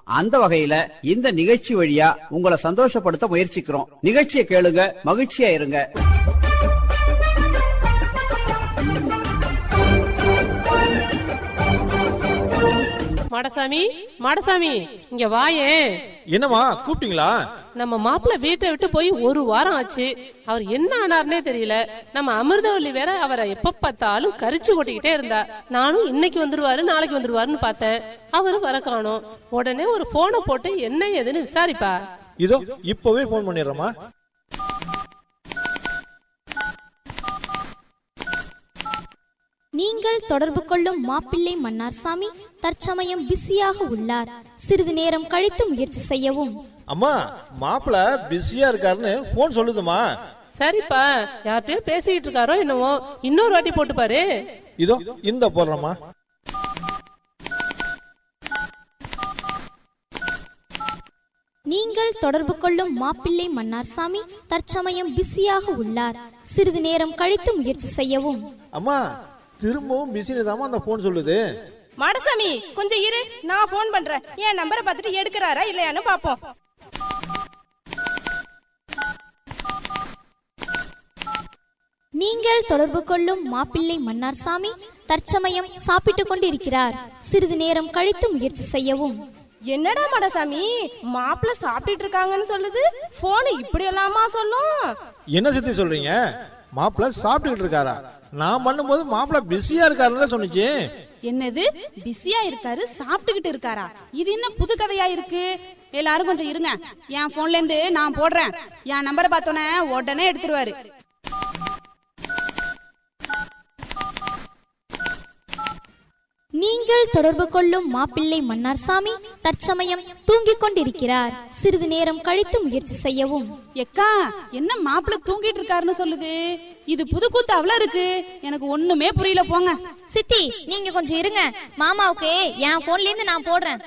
அந்த வகையில இந்த நிகழ்ச்சி வழியா உங்களை சந்தோஷப்படுத்த முயற்சிக்கிறோம் நிகழ்ச்சியை கேளுங்க மகிழ்ச்சியா இருங்க மாடசாமி மாடசாமி இங்க வாயேன் என்னம்மா கூப்பிட்டீங்களா நம்ம மாப்பிள்ளை வீட்டை விட்டு போய் ஒரு வாரம் ஆச்சு அவர் என்ன ஆனார்னே தெரியல நம்ம அமிர்தவள்ளி வேற அவரை எப்ப பார்த்தாலும் கரிச்சு கொட்டிக்கிட்டே இருந்தா நானும் இன்னைக்கு வந்துருவாரு நாளைக்கு வந்துருவாருன்னு பார்த்தேன் அவரு வர காணோம் உடனே ஒரு போனை போட்டு என்ன ஏதுன்னு விசாரிப்பா இதோ இப்பவே ஃபோன் பண்ணிடுறேம்மா நீங்கள் தொடர்பு கொள்ளும் மாப்பிள்ளை மன்னார்சாமி தற்சமயம் பிஸியாக உள்ளார் சிறிது நேரம் கழித்து முயற்சி செய்யவும் அம்மா மாப்பிள்ள பிஸியா இருக்காருன்னு ஃபோன் சொல்லுதுமா சரிப்பா யார்கிட்டயோ பேசிக்கிட்டு இருக்காரோ என்னவோ இன்னொரு வாட்டி போட்டு பாரு இதோ இந்த போடுறேம்மா நீங்கள் தொடர்பு கொள்ளும் மாப்பிள்ளை மன்னார்சாமி தற்சமயம் பிஸியாக உள்ளார் சிறிது நேரம் கழித்து முயற்சி செய்யவும் அம்மா திரும்பவும் பிஸின்னு தாம்மா அந்த ஃபோன் சொல்லுது மாடசாமி கொஞ்சம் இரு நான் ஃபோன் பண்றேன் என் நம்பரை பார்த்துட்டு எடுக்கிறாரா இல்லையான்னு பாப்போம் நீங்கள் தொடர்பு கொள்ளும் மாப்பிள்ளை மன்னார்சாமி தற்சமயம் சாப்பிட்டுக் கொண்டிருக்கிறார் சிறிது நேரம் கழித்து முயற்சி செய்யவும் என்னடா மாடசாமி மாப்பிள்ள சாப்பிட்டுட்டு இருக்காங்கன்னு சொல்லுது போன் இப்படி எல்லாமா சொல்லும் என்ன சித்தி சொல்றீங்க மாப்பிள்ள சாப்பிட்டுக்கிட்டு இருக்காரா நான் பண்ணும்போது மாப்பிள்ள பிஸியா இருக்காருன்னு சொன்னுச்சு என்னது பிஸியா இருக்காரு சாப்பிட்டுக்கிட்டு இருக்காரா இது என்ன புது கதையா இருக்கு எல்லாரும் கொஞ்சம் இருங்க என் போன்ல இருந்து நான் போடுறேன் என் நம்பரை பார்த்தோன்னே உடனே எடுத்துருவாரு நீங்கள் தொடர்பு கொள்ளும் மாப்பிள்ளை மன்னார்சாமி தற்சமயம் தூங்கிக் கொண்டிருக்கிறார் சிறிது நேரம் கழித்து முயற்சி செய்யவும் எக்கா என்ன மாப்பிள்ள தூங்கிட்டு இருக்காருன்னு சொல்லுது இது புது கூத்து அவ்வளவு இருக்கு எனக்கு ஒண்ணுமே புரியல போங்க சித்தி நீங்க கொஞ்சம் இருங்க மாமாவுக்கு என் போன்ல இருந்து நான் போடுறேன்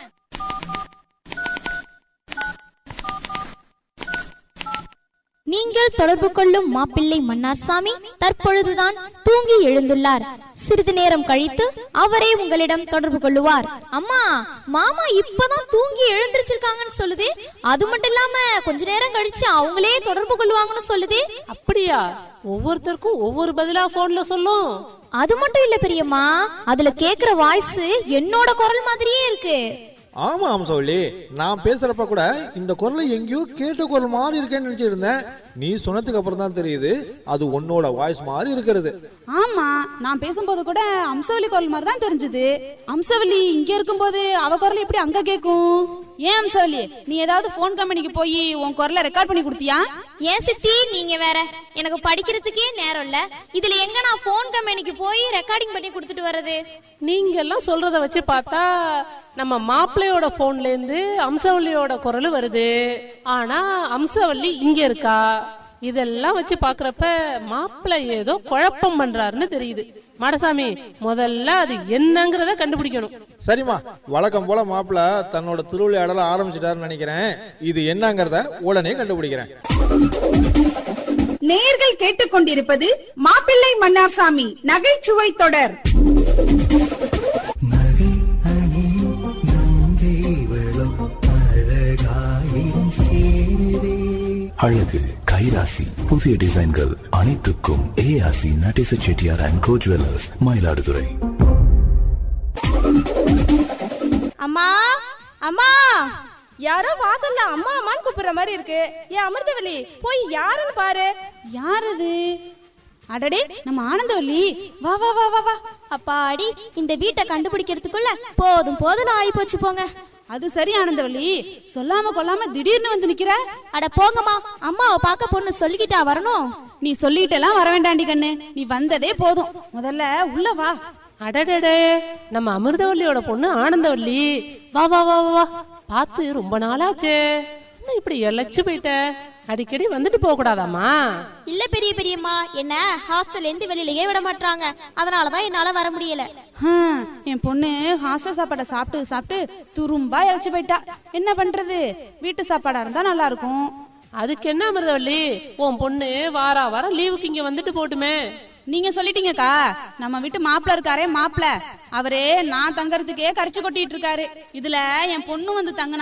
நீங்கள் தொடர்பு கொள்ளும் மாப்பிள்ளை மன்னார்சாமி தற்பொழுதுதான் தூங்கி எழுந்துள்ளார் சிறிது நேரம் கழித்து அவரே உங்களிடம் தொடர்பு கொள்ளுவார் அம்மா மாமா இப்பதான் தூங்கி எழுந்திருச்சிருக்காங்கன்னு சொல்லுது அது மட்டும் இல்லாம கொஞ்ச நேரம் கழிச்சு அவங்களே தொடர்பு கொள்ளுவாங்கன்னு சொல்லுது அப்படியா ஒவ்வொருத்தருக்கும் ஒவ்வொரு பதிலா போன்ல சொல்லும் அது மட்டும் இல்ல பெரியம்மா அதுல கேக்குற வாய்ஸ் என்னோட குரல் மாதிரியே இருக்கு ஆமா அம்சவள்ளி நான் பேசுறப்ப கூட இந்த குரலை எங்கேயோ கேட்ட குரல் மாதிரி இருக்கேன்னு நினைச்சிட்டு இருந்தேன் நீ சொன்னதுக்கு அப்புறம் தான் தெரியுது அது உன்னோட வாய்ஸ் மாதிரி இருக்கிறது ஆமா நான் பேசும்போது கூட அம்சவல்லி குரல் மாதிரி தான் தெரிஞ்சது அம்சவல்லி இங்க இருக்கும்போது அவ குரல் எப்படி அங்க கேக்கும் ஏன் அம்சவல்லி நீ ஏதாவது போன் கம்பெனிக்கு போய் உன் குரலை ரெக்கார்ட் பண்ணி கொடுத்தியா ஏன் சித்தி நீங்க வேற எனக்கு படிக்கிறதுக்கே நேரம் இல்ல இதுல எங்க நான் போன் கம்பெனிக்கு போய் ரெக்கார்டிங் பண்ணி கொடுத்துட்டு வர்றது நீங்க எல்லாம் சொல்றத வச்சு பார்த்தா நம்ம மாப்பிள்ளையோட போன்ல இருந்து அம்சவல்லியோட குரல் வருது ஆனா அம்சவல்லி இங்க இருக்கா இதெல்லாம் வச்சு பாக்குறப்ப மாப்பிள்ளை ஏதோ குழப்பம் பண்றாருன்னு தெரியுது மாடசாமி முதல்ல அது என்னங்கறத கண்டுபிடிக்கணும் சரிம்மா வழக்கம் போல மாப்பிள்ள தன்னோட திருவிளையாடல ஆரம்பிச்சிட்டாருன்னு நினைக்கிறேன் இது என்னங்கறத உடனே கண்டுபிடிக்கிறேன் நேர்கள் கேட்டுக்கொண்டிருப்பது மாப்பிள்ளை மன்னார்சாமி நகைச்சுவை தொடர் நகை அணியும் நங்கை வளம் அழகாயும் சேருதே அழகு கைராசி புதிய டிசைன்கள் அனைத்துக்கும் ஏஆசி Natesa Chettiar and co jewellers Mayiladuthurai அம்மா அம்மா யாரோ வாசல்ல அம்மா அம்மான்னு கூப்பிடுற மாதிரி இருக்கு ஏன் அமிர்தவல்லி போய் யாருன்னு பாரு யார் அது அடடே நம்ம ஆனந்தவல்லி வா வா வா வா வா அப்பாடி இந்த வீட்டை கண்டுபிடிக்கிறதுக்குள்ள போதும் போதும் ஆகி போச்சு போங்க அது சரி ஆனந்தவல்லி சொல்லாம கொல்லாம திடீர்னு வந்து நிக்கிற அட போங்கம்மா அம்மாவை பார்க்க பொண்ணு சொல்லிக்கிட்டா வரணும் நீ சொல்லிட்டெல்லாம் வர வேண்டாண்டி கண்ணு நீ வந்ததே போதும் முதல்ல உள்ள வா அடடடே நம்ம அமிர்தவல்லியோட பொண்ணு ஆனந்தவல்லி வா வா வா வா, வா பார்த்து ரொம்ப நாளாச்சே என்ன இப்படி எழைச்சு போயிட்ட அடிக்கடி வந்துட்டு போக கூடாதாமா இல்ல பெரிய பெரியம்மா என்ன ஹாஸ்டல்ல இருந்து வெளியிலயே விட மாட்டாங்க அதனாலதான் என்னால வர முடியல ஹம், என் பொண்ணு ஹாஸ்டல் சாப்பாடை சாப்பிட்டு சாப்பிட்டு துரும்பா இழைச்சு போயிட்டா என்ன பண்றது வீட்டு சாப்பாடா இருந்தா நல்லா இருக்கும் அதுக்கு என்ன அமிர்தவல்லி உன் பொண்ணு வாரா வாரம் லீவுக்கு இங்க வந்துட்டு போட்டுமே நீங்க சொல்லிட்டீங்கக்கா நம்ம வீட்டு மாப்பிள்ள இருக்காரே மாப்பிள்ள அவரே நான் தங்கறதுக்கே கரிச்சு கொட்டிட்டு இருக்காரு இதுல என் பொண்ணு வந்து தங்கினா